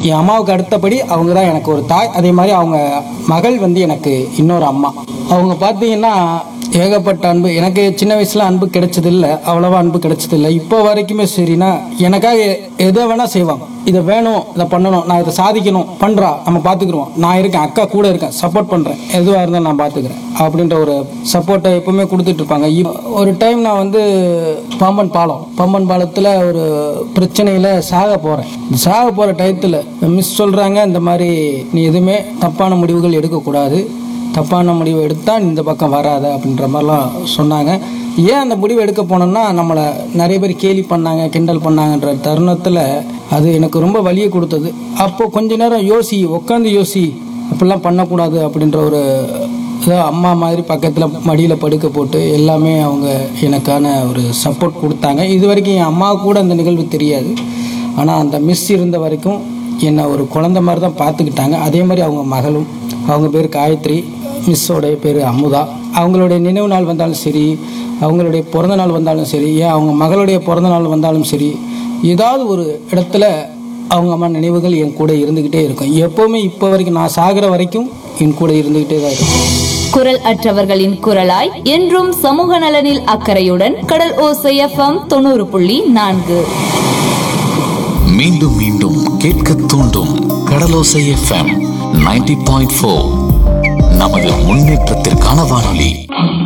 என் அம்மாவுக்கு அடுத்தபடி அவங்க தான் எனக்கு ஒரு தாய் அதே மாதிரி அவங்க மகள் வந்து எனக்கு இன்னொரு அம்மா அவங்க பார்த்தீங்கன்னா ஏகப்பட்ட அன்பு எனக்கு சின்ன வயசுல அன்பு கிடைச்சது இல்லை அவ்வளவா அன்பு கிடைச்சது இல்லை இப்போ வரைக்குமே சரினா எனக்காக எ- எதை வேணா செய்வாங்க இதை வேணும் இதை பண்ணணும் நான் இதை சாதிக்கணும் பண்றா நம்ம பார்த்துக்குருவோம் நான் இருக்கேன் அக்கா கூட இருக்கேன் சப்போர்ட் பண்றேன் எதுவாக இருந்தாலும் நான் பார்த்துக்கிறேன் அப்படின்ற ஒரு சப்போர்ட்டை எப்பவுமே கொடுத்துட்டு இருப்பாங்க இப்- ஒரு டைம் நான் வந்து பாம்பன் பாலம் பாம்பன் பாலத்தில் ஒரு பிரச்சனையில் சாக போகிறேன் சாக போகிற டயத்தில் மிஸ் சொல்கிறாங்க இந்த மாதிரி நீ எதுவுமே தப்பான முடிவுகள் எடுக்கக்கூடாது தப்பான முடிவு எடுத்தால் இந்த பக்கம் வராத அப்படின்ற மாதிரிலாம் சொன்னாங்க ஏன் அந்த முடிவு எடுக்க போனோம்னா நம்மளை நிறைய பேர் கேலி பண்ணாங்க கிண்டல் பண்ணாங்கன்ற தருணத்தில் அது எனக்கு ரொம்ப வலியை கொடுத்தது அப்போ கொஞ்ச நேரம் யோசி உட்காந்து யோசி அப்படிலாம் பண்ணக்கூடாது அப்படின்ற ஒரு ஏதோ அம்மா மாதிரி பக்கத்தில் மடியில் படுக்க போட்டு எல்லாமே அவங்க எனக்கான ஒரு சப்போர்ட் கொடுத்தாங்க இது வரைக்கும் என் அம்மா கூட அந்த நிகழ்வு தெரியாது ஆனால் அந்த மிஸ் இருந்த வரைக்கும் என்னை ஒரு குழந்தை மாதிரி தான் பார்த்துக்கிட்டாங்க அதே மாதிரி அவங்க மகளும் அவங்க பேர் காயத்ரி மிஸ்ஸோடைய பேர் அமுதா அவங்களுடைய நினைவு நாள் வந்தாலும் சரி அவங்களுடைய பிறந்த நாள் வந்தாலும் சரி ஏன் அவங்க மகளுடைய பிறந்த நாள் வந்தாலும் சரி ஏதாவது ஒரு இடத்துல அவங்க அம்மா நினைவுகள் என் கூட இருந்துக்கிட்டே இருக்கும் எப்போவுமே இப்போ வரைக்கும் நான் சாகிற வரைக்கும் என் கூட இருந்துக்கிட்டே தான் இருக்கும் குரல் அற்றவர்களின் குரலாய் என்றும் சமூக நலனில் அக்கறையுடன் கடல் ஓசை எஃப்எம் தொண்ணூறு புள்ளி நான்கு மீண்டும் மீண்டும் கேட்க தூண்டும் Kadalosai FM ninety point four நமது முன்னேற்றத்திற்கான வானொலி